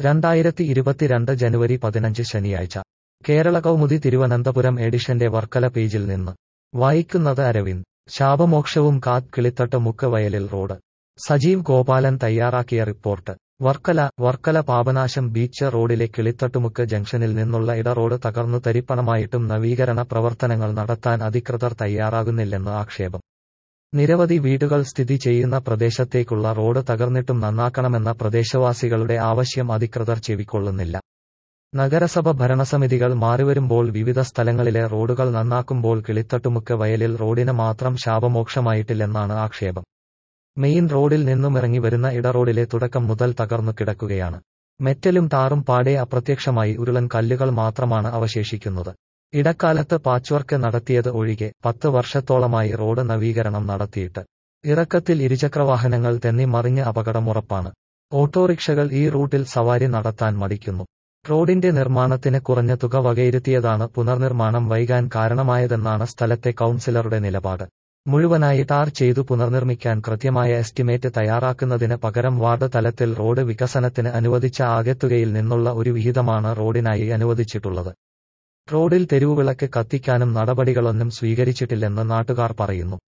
രണ്ടായിരത്തി ഇരുപത്തിരണ്ട് ജനുവരി പതിനഞ്ച് ശനിയാഴ്ച കേരള കൗമുദി തിരുവനന്തപുരം എഡിഷന്റെ വർക്കല പേജിൽ നിന്ന് വായിക്കുന്നത് അരവിന്ദ് ശാപമോക്ഷവും കാത് കിളിത്തട്ട് മുക്ക് വയലിൽ റോഡ് സജീവ് ഗോപാലൻ തയ്യാറാക്കിയ റിപ്പോർട്ട് വർക്കല വർക്കല പാപനാശം ബീച്ച് റോഡിലെ കിളിത്തട്ടുമുക്ക് ജംഗ്ഷനിൽ നിന്നുള്ള ഇട റോഡ് തകർന്നു തരിപ്പണമായിട്ടും നവീകരണ പ്രവർത്തനങ്ങൾ നടത്താൻ അധികൃതർ തയ്യാറാകുന്നില്ലെന്ന് ആക്ഷേപം നിരവധി വീടുകൾ സ്ഥിതി ചെയ്യുന്ന പ്രദേശത്തേക്കുള്ള റോഡ് തകർന്നിട്ടും നന്നാക്കണമെന്ന പ്രദേശവാസികളുടെ ആവശ്യം അധികൃതർ ചെവിക്കൊള്ളുന്നില്ല നഗരസഭ ഭരണസമിതികൾ മാറിവരുമ്പോൾ വിവിധ സ്ഥലങ്ങളിലെ റോഡുകൾ നന്നാക്കുമ്പോൾ കിളിത്തട്ടുമുക്ക് വയലിൽ റോഡിന് മാത്രം ശാപമോക്ഷമായിട്ടില്ലെന്നാണ് ആക്ഷേപം മെയിൻ റോഡിൽ നിന്നും ഇറങ്ങി വരുന്ന ഇടറോഡിലെ തുടക്കം മുതൽ തകർന്നു കിടക്കുകയാണ് മെറ്റലും ടാറും പാടെ അപ്രത്യക്ഷമായി ഉരുളൻ കല്ലുകൾ മാത്രമാണ് അവശേഷിക്കുന്നത് ഇടക്കാലത്ത് പാച്ച് നടത്തിയത് ഒഴികെ പത്ത് വർഷത്തോളമായി റോഡ് നവീകരണം നടത്തിയിട്ട് ഇറക്കത്തിൽ ഇരുചക്രവാഹനങ്ങൾ തെന്നി മറിഞ്ഞ് അപകടമുറപ്പാണ് ഓട്ടോറിക്ഷകൾ ഈ റൂട്ടിൽ സവാരി നടത്താൻ മടിക്കുന്നു റോഡിന്റെ നിർമ്മാണത്തിന് കുറഞ്ഞ തുക വകയിരുത്തിയതാണ് പുനർനിർമ്മാണം വൈകാൻ കാരണമായതെന്നാണ് സ്ഥലത്തെ കൌൺസിലറുടെ നിലപാട് മുഴുവനായി ടാർ ചെയ്തു പുനർനിർമ്മിക്കാൻ കൃത്യമായ എസ്റ്റിമേറ്റ് തയ്യാറാക്കുന്നതിന് പകരം വാർഡ് തലത്തിൽ റോഡ് വികസനത്തിന് അനുവദിച്ച ആകെത്തുകയിൽ നിന്നുള്ള ഒരു വിഹിതമാണ് റോഡിനായി അനുവദിച്ചിട്ടുള്ളത് റോഡിൽ തെരുവുവിളക്ക് കത്തിക്കാനും നടപടികളൊന്നും സ്വീകരിച്ചിട്ടില്ലെന്ന് നാട്ടുകാർ പറയുന്നു